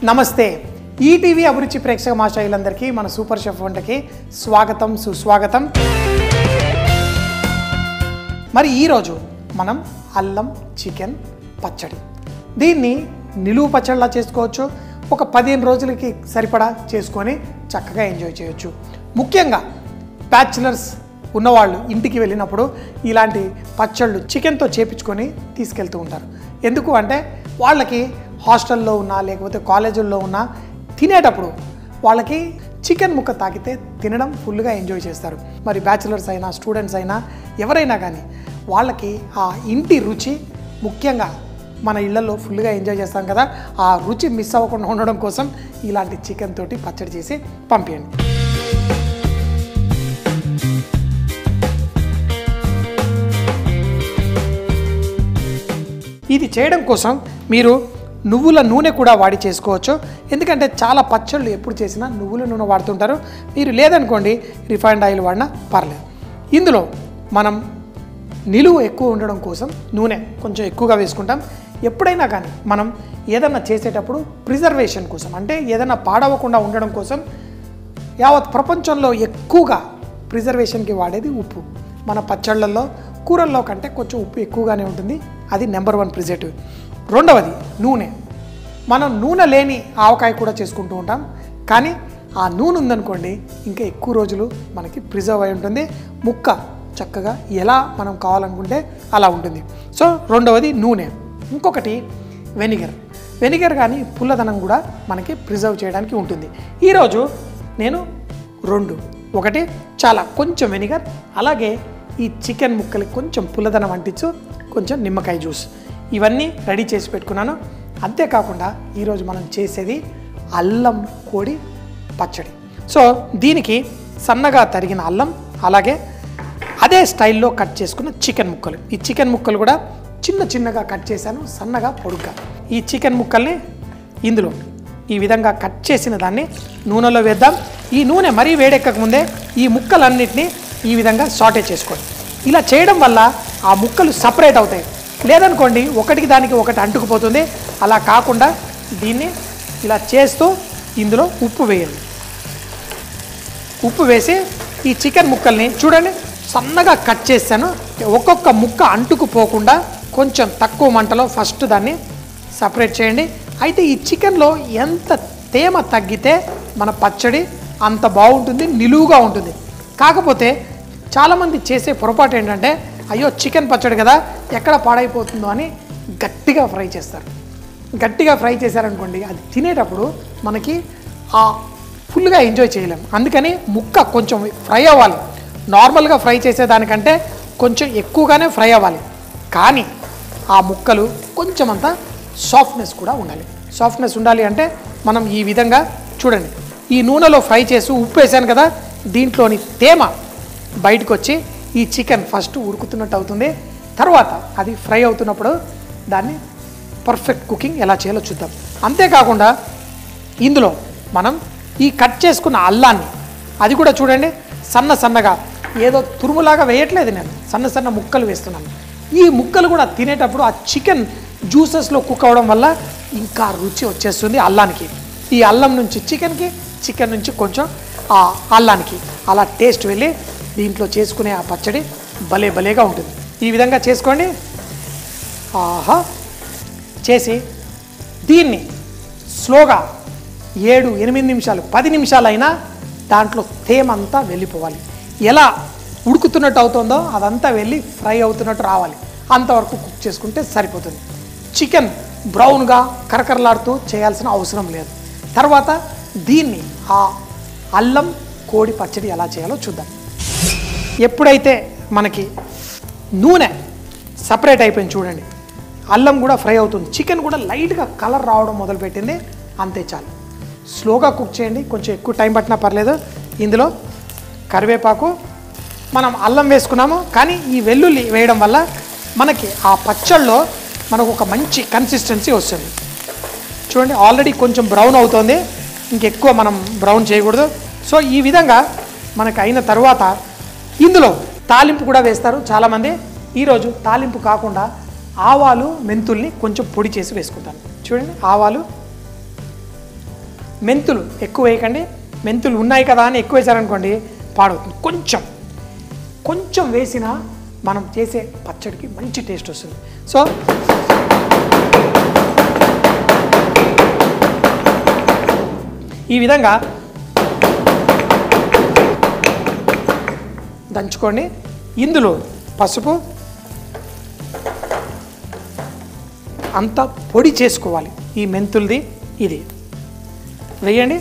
నమస్తే ఈటీవీ అభిరుచి ప్రేక్షక మాషాయిలందరికీ మన సూపర్ షెఫ్ వంటకి స్వాగతం సుస్వాగతం మరి ఈరోజు మనం అల్లం చికెన్ పచ్చడి దీన్ని నిలువు పచ్చడిలా చేసుకోవచ్చు ఒక పదిహేను రోజులకి సరిపడా చేసుకొని చక్కగా ఎంజాయ్ చేయొచ్చు ముఖ్యంగా బ్యాచులర్స్ ఉన్నవాళ్ళు ఇంటికి వెళ్ళినప్పుడు ఇలాంటి పచ్చళ్ళు చికెన్తో చేపించుకొని తీసుకెళ్తూ ఉంటారు ఎందుకు అంటే వాళ్ళకి హాస్టల్లో ఉన్నా లేకపోతే కాలేజీల్లో ఉన్నా తినేటప్పుడు వాళ్ళకి చికెన్ ముక్క తాకితే తినడం ఫుల్గా ఎంజాయ్ చేస్తారు మరి బ్యాచిలర్స్ అయినా స్టూడెంట్స్ అయినా ఎవరైనా కానీ వాళ్ళకి ఆ ఇంటి రుచి ముఖ్యంగా మన ఇళ్లలో ఫుల్గా ఎంజాయ్ చేస్తాం కదా ఆ రుచి మిస్ అవ్వకుండా ఉండడం కోసం ఇలాంటి చికెన్ తోటి పచ్చడి చేసి పంపించండి ఇది చేయడం కోసం మీరు నువ్వుల నూనె కూడా వాడి చేసుకోవచ్చు ఎందుకంటే చాలా పచ్చళ్ళు ఎప్పుడు చేసినా నువ్వుల నూనె వాడుతుంటారు మీరు లేదనుకోండి రిఫైండ్ ఆయిల్ వాడినా పర్లేదు ఇందులో మనం నిలువ ఎక్కువ ఉండడం కోసం నూనె కొంచెం ఎక్కువగా వేసుకుంటాం ఎప్పుడైనా కానీ మనం ఏదన్నా చేసేటప్పుడు ప్రిజర్వేషన్ కోసం అంటే ఏదైనా పాడవకుండా ఉండడం కోసం యావత్ ప్రపంచంలో ఎక్కువగా ప్రిజర్వేషన్కి వాడేది ఉప్పు మన పచ్చళ్ళల్లో కూరల్లో కంటే కొంచెం ఉప్పు ఎక్కువగానే ఉంటుంది అది నెంబర్ వన్ ప్రిజర్వేటివ్ రెండవది నూనె మనం నూనె లేని ఆవకాయ కూడా చేసుకుంటూ ఉంటాం కానీ ఆ నూనె ఉందనుకోండి ఇంకా ఎక్కువ రోజులు మనకి ప్రిజర్వ్ అయి ఉంటుంది ముక్క చక్కగా ఎలా మనం కావాలనుకుంటే అలా ఉంటుంది సో రెండవది నూనె ఇంకొకటి వెనిగర్ వెనిగర్ కానీ పుల్లదనం కూడా మనకి ప్రిజర్వ్ చేయడానికి ఉంటుంది ఈరోజు నేను రెండు ఒకటి చాలా కొంచెం వెనిగర్ అలాగే ఈ చికెన్ ముక్కలకి కొంచెం పుల్లదనం అంటించు కొంచెం నిమ్మకాయ జ్యూస్ ఇవన్నీ రెడీ చేసి పెట్టుకున్నాను అంతేకాకుండా ఈరోజు మనం చేసేది అల్లం కోడి పచ్చడి సో దీనికి సన్నగా తరిగిన అల్లం అలాగే అదే స్టైల్లో కట్ చేసుకున్న చికెన్ ముక్కలు ఈ చికెన్ ముక్కలు కూడా చిన్న చిన్నగా కట్ చేశాను సన్నగా పొడుగ్గా ఈ చికెన్ ముక్కల్ని ఇందులో ఈ విధంగా కట్ చేసిన దాన్ని నూనెలో వేద్దాం ఈ నూనె మరీ వేడెక్కక ముందే ఈ ముక్కలన్నిటిని ఈ విధంగా సాటే చేసుకోండి ఇలా చేయడం వల్ల ఆ ముక్కలు సపరేట్ అవుతాయి లేదనుకోండి ఒకటికి దానికి ఒకటి అంటుకుపోతుంది అలా కాకుండా దీన్ని ఇలా చేస్తూ ఇందులో ఉప్పు వేయండి ఉప్పు వేసి ఈ చికెన్ ముక్కల్ని చూడండి సన్నగా కట్ చేశాను ఒక్కొక్క ముక్క అంటుకుపోకుండా కొంచెం తక్కువ మంటలో ఫస్ట్ దాన్ని సపరేట్ చేయండి అయితే ఈ చికెన్లో ఎంత తేమ తగ్గితే మన పచ్చడి అంత బాగుంటుంది నిలువుగా ఉంటుంది కాకపోతే చాలామంది చేసే పొరపాటు ఏంటంటే అయ్యో చికెన్ పచ్చడి కదా ఎక్కడ పాడైపోతుందో అని గట్టిగా ఫ్రై చేస్తారు గట్టిగా ఫ్రై చేశారనుకోండి అది తినేటప్పుడు మనకి ఆ ఫుల్గా ఎంజాయ్ చేయలేం అందుకని ముక్క కొంచెం ఫ్రై అవ్వాలి నార్మల్గా ఫ్రై చేసేదానికంటే కొంచెం ఎక్కువగానే ఫ్రై అవ్వాలి కానీ ఆ ముక్కలు కొంచెం అంత సాఫ్ట్నెస్ కూడా ఉండాలి సాఫ్ట్నెస్ ఉండాలి అంటే మనం ఈ విధంగా చూడండి ఈ నూనెలో ఫ్రై చేసి ఉప్పు వేసాను కదా దీంట్లోని తేమ బయటకు వచ్చి ఈ చికెన్ ఫస్ట్ ఉడుకుతున్నట్టు అవుతుంది తర్వాత అది ఫ్రై అవుతున్నప్పుడు దాన్ని పర్ఫెక్ట్ కుకింగ్ ఎలా చేయాలో చూద్దాం అంతేకాకుండా ఇందులో మనం ఈ కట్ చేసుకున్న అల్లాన్ని అది కూడా చూడండి సన్న సన్నగా ఏదో తురుములాగా వేయట్లేదు నేను సన్న సన్న ముక్కలు వేస్తున్నాను ఈ ముక్కలు కూడా తినేటప్పుడు ఆ చికెన్ జ్యూసెస్లో కుక్ అవ్వడం వల్ల ఇంకా రుచి వచ్చేస్తుంది అల్లానికి ఈ అల్లం నుంచి చికెన్కి చికెన్ నుంచి కొంచెం ఆ అల్లానికి అలా టేస్ట్ వెళ్ళి దీంట్లో చేసుకునే ఆ పచ్చడి భలే భలేగా ఉంటుంది ఈ విధంగా చేసుకోండి ఆహా చేసి దీన్ని స్లోగా ఏడు ఎనిమిది నిమిషాలు పది నిమిషాలైనా దాంట్లో తేమ అంతా వెళ్ళిపోవాలి ఎలా ఉడుకుతున్నట్టు అవుతుందో అదంతా వెళ్ళి ఫ్రై అవుతున్నట్టు రావాలి అంతవరకు కుక్ చేసుకుంటే సరిపోతుంది చికెన్ బ్రౌన్గా కరకరలాడుతూ చేయాల్సిన అవసరం లేదు తర్వాత దీన్ని ఆ అల్లం కోడి పచ్చడి ఎలా చేయాలో చూద్దాం ఎప్పుడైతే మనకి నూనె సపరేట్ అయిపోయింది చూడండి అల్లం కూడా ఫ్రై అవుతుంది చికెన్ కూడా లైట్గా కలర్ రావడం మొదలుపెట్టింది అంతే చాలు స్లోగా కుక్ చేయండి కొంచెం ఎక్కువ టైం పట్టినా పర్లేదు ఇందులో కరివేపాకు మనం అల్లం వేసుకున్నాము కానీ ఈ వెల్లుల్లి వేయడం వల్ల మనకి ఆ పచ్చళ్ళలో మనకు ఒక మంచి కన్సిస్టెన్సీ వస్తుంది చూడండి ఆల్రెడీ కొంచెం బ్రౌన్ అవుతుంది ఇంకెక్కువ మనం బ్రౌన్ చేయకూడదు సో ఈ విధంగా మనకు అయిన తర్వాత ఇందులో తాలింపు కూడా వేస్తారు చాలామంది ఈరోజు తాలింపు కాకుండా ఆవాలు మెంతుల్ని కొంచెం పొడి చేసి వేసుకుంటాను చూడండి ఆవాలు మెంతులు ఎక్కువ వేయకండి మెంతులు ఉన్నాయి కదా అని ఎక్కువ వేసారనుకోండి పాడవుతుంది కొంచెం కొంచెం వేసినా మనం చేసే పచ్చడికి మంచి టేస్ట్ వస్తుంది సో ఈ విధంగా దంచుకోండి ఇందులో పసుపు అంతా పొడి చేసుకోవాలి ఈ మెంతులది ఇది వేయండి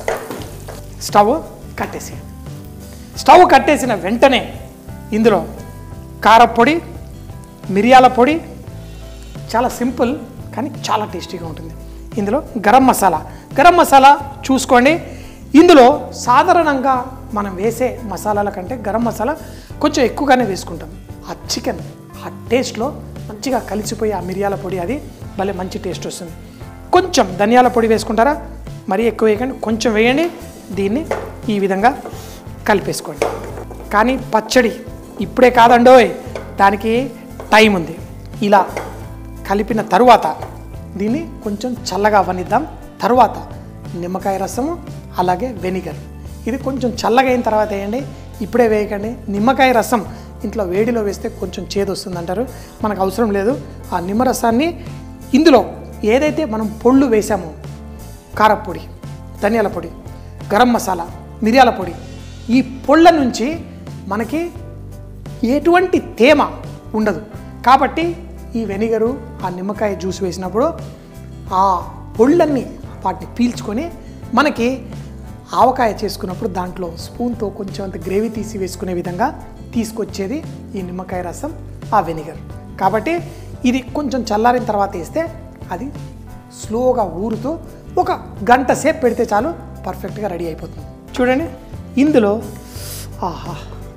స్టవ్ కట్టేసేయండి స్టవ్ కట్టేసిన వెంటనే ఇందులో కారపొడి మిరియాల పొడి చాలా సింపుల్ కానీ చాలా టేస్టీగా ఉంటుంది ఇందులో గరం మసాలా గరం మసాలా చూసుకోండి ఇందులో సాధారణంగా మనం వేసే మసాలాల కంటే గరం మసాలా కొంచెం ఎక్కువగానే వేసుకుంటాం ఆ చికెన్ ఆ టేస్ట్లో మంచిగా కలిసిపోయి ఆ మిరియాల పొడి అది భలే మంచి టేస్ట్ వస్తుంది కొంచెం ధనియాల పొడి వేసుకుంటారా మరీ ఎక్కువ వేయకండి కొంచెం వేయండి దీన్ని ఈ విధంగా కలిపేసుకోండి కానీ పచ్చడి ఇప్పుడే కాదండోయ్ దానికి టైం ఉంది ఇలా కలిపిన తరువాత దీన్ని కొంచెం చల్లగా అవ్వనిద్దాం తర్వాత నిమ్మకాయ రసము అలాగే వెనిగర్ ఇది కొంచెం చల్లగా అయిన తర్వాత వేయండి ఇప్పుడే వేయకండి నిమ్మకాయ రసం ఇంట్లో వేడిలో వేస్తే కొంచెం చేదు వస్తుంది అంటారు మనకు అవసరం లేదు ఆ నిమ్మరసాన్ని ఇందులో ఏదైతే మనం పొళ్ళు వేసామో కారపొడి ధనియాల పొడి గరం మసాలా మిరియాల పొడి ఈ పొళ్ళ నుంచి మనకి ఎటువంటి తేమ ఉండదు కాబట్టి ఈ వెనిగరు ఆ నిమ్మకాయ జ్యూస్ వేసినప్పుడు ఆ పొళ్ళన్నీ వాటిని పీల్చుకొని మనకి ఆవకాయ చేసుకున్నప్పుడు దాంట్లో స్పూన్తో కొంచెం అంత గ్రేవీ తీసి వేసుకునే విధంగా తీసుకొచ్చేది ఈ నిమ్మకాయ రసం ఆ వెనిగర్ కాబట్టి ఇది కొంచెం చల్లారిన తర్వాత వేస్తే అది స్లోగా ఊరుతూ ఒక గంట సేపు పెడితే చాలు పర్ఫెక్ట్గా రెడీ అయిపోతుంది చూడండి ఇందులో ఆహా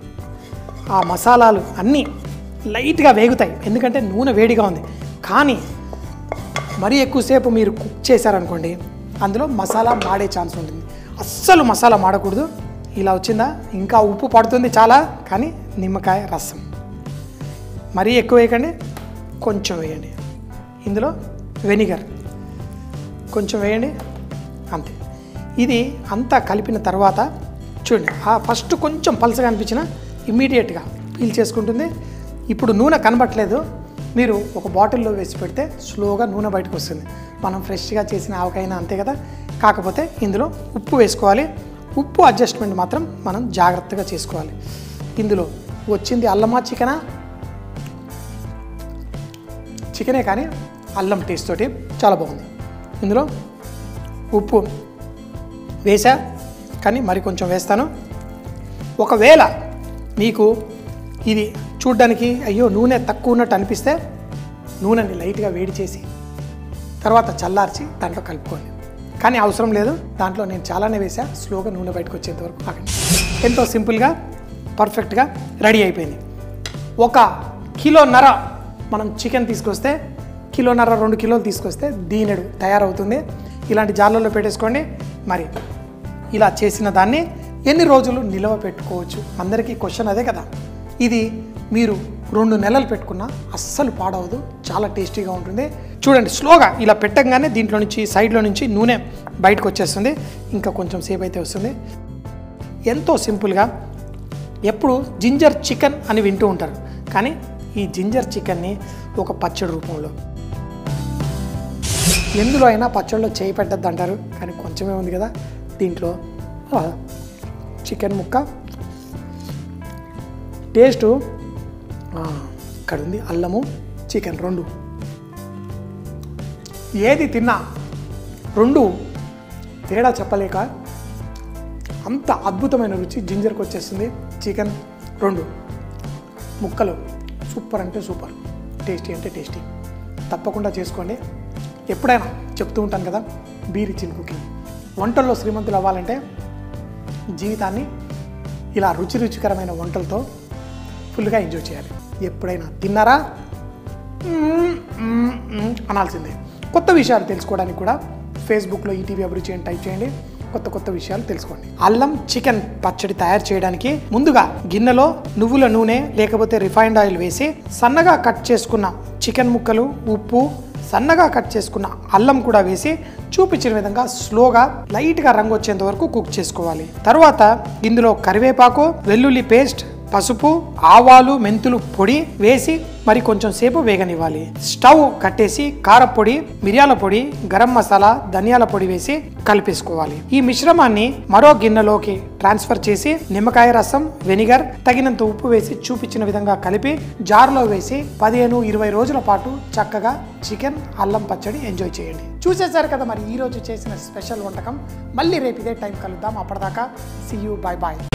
ఆ మసాలాలు అన్నీ లైట్గా వేగుతాయి ఎందుకంటే నూనె వేడిగా ఉంది కానీ మరీ ఎక్కువసేపు మీరు కుక్ చేశారనుకోండి అందులో మసాలా మాడే ఛాన్స్ ఉంటుంది అస్సలు మసాలా మాడకూడదు ఇలా వచ్చిందా ఇంకా ఉప్పు పడుతుంది చాలా కానీ నిమ్మకాయ రసం మరీ ఎక్కువ వేయకండి కొంచెం వేయండి ఇందులో వెనిగర్ కొంచెం వేయండి అంతే ఇది అంతా కలిపిన తర్వాత చూడండి ఆ ఫస్ట్ కొంచెం పలసగా అనిపించిన ఇమ్మీడియట్గా పీల్ చేసుకుంటుంది ఇప్పుడు నూనె కనబట్టలేదు మీరు ఒక బాటిల్లో వేసి పెడితే స్లోగా నూనె బయటకు వస్తుంది మనం ఫ్రెష్గా చేసిన ఆవకాయన అంతే కదా కాకపోతే ఇందులో ఉప్పు వేసుకోవాలి ఉప్పు అడ్జస్ట్మెంట్ మాత్రం మనం జాగ్రత్తగా చేసుకోవాలి ఇందులో వచ్చింది అల్లమా చికెనా చికెనే కానీ అల్లం టేస్ట్ తోటి చాలా బాగుంది ఇందులో ఉప్పు వేసా కానీ మరి కొంచెం వేస్తాను ఒకవేళ మీకు ఇది చూడ్డానికి అయ్యో నూనె తక్కువ ఉన్నట్టు అనిపిస్తే నూనెని లైట్గా వేడి చేసి తర్వాత చల్లార్చి దాంట్లో కలుపుకోండి కానీ అవసరం లేదు దాంట్లో నేను చాలానే వేసా స్లోగా నూనె బయటకు వచ్చేంత వరకు ఆగండి ఎంతో సింపుల్గా పర్ఫెక్ట్గా రెడీ అయిపోయింది ఒక కిలోన్నర మనం చికెన్ తీసుకొస్తే కిలోన్నర రెండు కిలోలు తీసుకొస్తే దీనెడు తయారవుతుంది ఇలాంటి జార్లలో పెట్టేసుకోండి మరి ఇలా చేసిన దాన్ని ఎన్ని రోజులు నిల్వ పెట్టుకోవచ్చు అందరికీ క్వశ్చన్ అదే కదా ఇది మీరు రెండు నెలలు పెట్టుకున్నా అస్సలు పాడవదు చాలా టేస్టీగా ఉంటుంది చూడండి స్లోగా ఇలా పెట్టగానే దీంట్లో నుంచి సైడ్లో నుంచి నూనె బయటకు వచ్చేస్తుంది ఇంకా కొంచెం సేపు అయితే వస్తుంది ఎంతో సింపుల్గా ఎప్పుడు జింజర్ చికెన్ అని వింటూ ఉంటారు కానీ ఈ జింజర్ చికెన్ని ఒక పచ్చడి రూపంలో ఎందులో అయినా పచ్చడిలో చేయి పెట్టద్దు అంటారు కానీ కొంచెమే ఉంది కదా దీంట్లో ఆ, చికెన్ ముక్క టేస్టు ఆ, ఇక్కడ ఉంది అల్లము చికెన్ రెండు ఏది తిన్నా రెండు తేడా చెప్పలేక అంత అద్భుతమైన రుచి జింజర్కి వచ్చేస్తుంది చికెన్ రెండు ముక్కలు సూపర్ అంటే సూపర్ టేస్టీ అంటే టేస్టీ తప్పకుండా చేసుకోండి ఎప్పుడైనా చెప్తూ ఉంటాను కదా బీ రిచ్ ఇన్ కుకింగ్ వంటల్లో శ్రీమంతులు అవ్వాలంటే జీవితాన్ని ఇలా రుచి రుచికరమైన వంటలతో ఫుల్గా ఎంజాయ్ చేయాలి ఎప్పుడైనా తిన్నారా మ్మ్, మ్మ్, మ్మ్ అనాల్సిందే కొత్త విషయాలు తెలుసుకోవడానికి కూడా ఫేస్బుక్లో ఈటీవీ అభిరుచి అని టైప్ చేయండి కొత్త కొత్త విషయాలు తెలుసుకోండి అల్లం చికెన్ పచ్చడి తయారు చేయడానికి ముందుగా గిన్నెలో నువ్వుల నూనె లేకపోతే రిఫైన్డ్ ఆయిల్ వేసి సన్నగా కట్ చేసుకున్న చికెన్ ముక్కలు ఉప్పు సన్నగా కట్ చేసుకున్న అల్లం కూడా వేసి చూపించిన విధంగా స్లోగా లైట్గా రంగు వచ్చేంత వరకు కుక్ చేసుకోవాలి తర్వాత ఇందులో కరివేపాకు వెల్లుల్లి పేస్ట్ పసుపు ఆవాలు మెంతులు పొడి వేసి మరి కొంచెం సేపు వేగనివ్వాలి స్టవ్ కట్టేసి కారపొడి మిరియాల పొడి గరం మసాలా ధనియాల పొడి వేసి కలిపేసుకోవాలి ఈ మిశ్రమాన్ని మరో గిన్నెలోకి ట్రాన్స్ఫర్ చేసి నిమ్మకాయ రసం వెనిగర్ తగినంత ఉప్పు వేసి చూపించిన విధంగా కలిపి జార్లో వేసి పదిహేను ఇరవై రోజుల పాటు చక్కగా చికెన్ అల్లం పచ్చడి ఎంజాయ్ చేయండి చూసేశారు కదా మరి ఈ రోజు చేసిన స్పెషల్ వంటకం మళ్ళీ రేపు ఇదే టైం కలుద్దాం అప్పటిదాకా సి యూ బాయ్ బాయ్